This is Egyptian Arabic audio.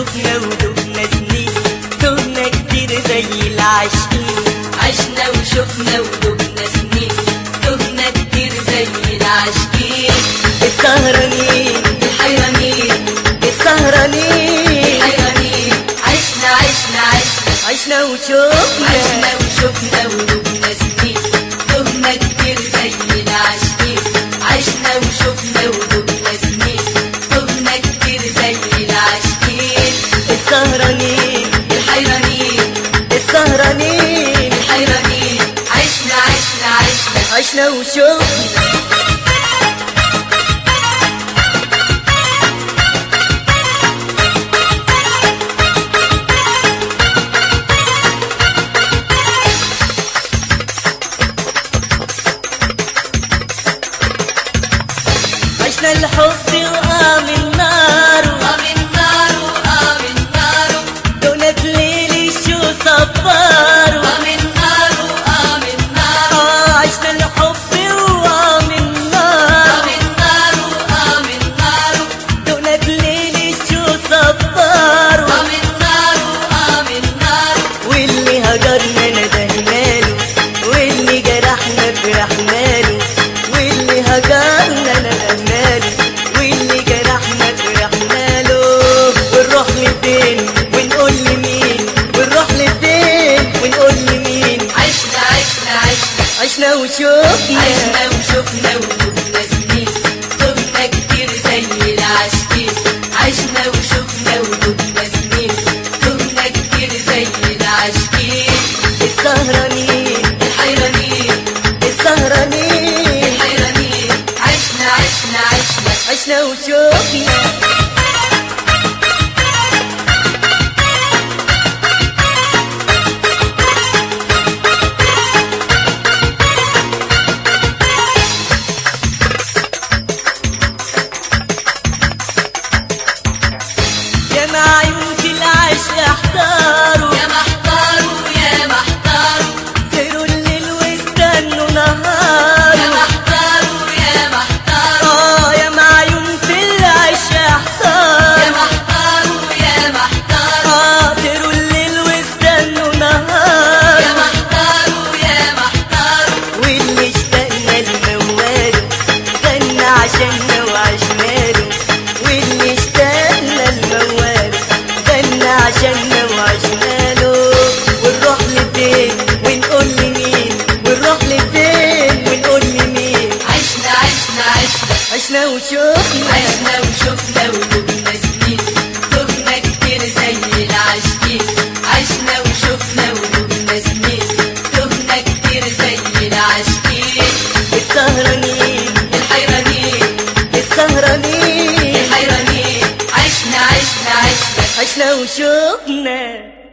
وشفنا ودقنا سنين تهنا كتير زي العاشقين عشنا وشفنا ودقنا سنين تهنا كتير زي العاشقين السهرانين الحيرانين السهرانين الحيرانين عشنا عشنا عشنا عشنا وشفنا عشنا وشفنا ودقنا سنين تهنا كتير زي العاشقين عشنا وشفنا ودقنا سنين تهنا كتير زي العاشقين السهرانين الحيرانين السهرانين الحيرانين عشنا عشنا عشنا عشنا وشفنا عشنا الحب وقام النار قام النار وقام النار دونت ليلي شو صبار قام النار وقام النار آه عشنا الحب وقام النار قام النار وقام النار دونت ليلي شو صبار قام النار وقام النار واللي هجرنا ندهنا له واللي جرحنا فرحنا له واللي هجرنا ندهنا له واللي جرحنا فرحنا له ونروح لفين ونقول لمين ونروح لفين ونقول لمين عشنا عشنا عشنا عشنا وشوفنا عشنا وشفنا ودقنا سنين تهنا كتير زي العاشقين عشنا وشفنا ودقنا سنين تهنا كتير زي العاشقين السهرانين الحيرانين السهرانين الحيرانين عشنا عشنا عشنا عشنا وشوفنا يا معين في العشق احتاروا يا محتار ويا محتار سيروا الليل واستنوا يا نهار محتار ويا محتار اه يا معين في العشق يا احتاروا محتار ويا محتار اه سيروا الليل واستنوا يا نهار محتار ويا محتار واللي اشتقنا لمواله غنى عشاننا وعشناله واللي اشتقنا لمواله غنى عشاننا وعشناله ونروح لفين ونقول لمين ونروح لفين ونقول لمين عشنا عشنا عشنا عشنا وشوفنا عشنا وشفنا ودقنا سنين تهنا كتير زي العاشقين عشنا وشفنا ودقنا سنين تهنا كتير زي العاشقين السهرانين الحيرانين السهرانين الحيرانين عشنا عشنا عشنا عشنا وشوفنا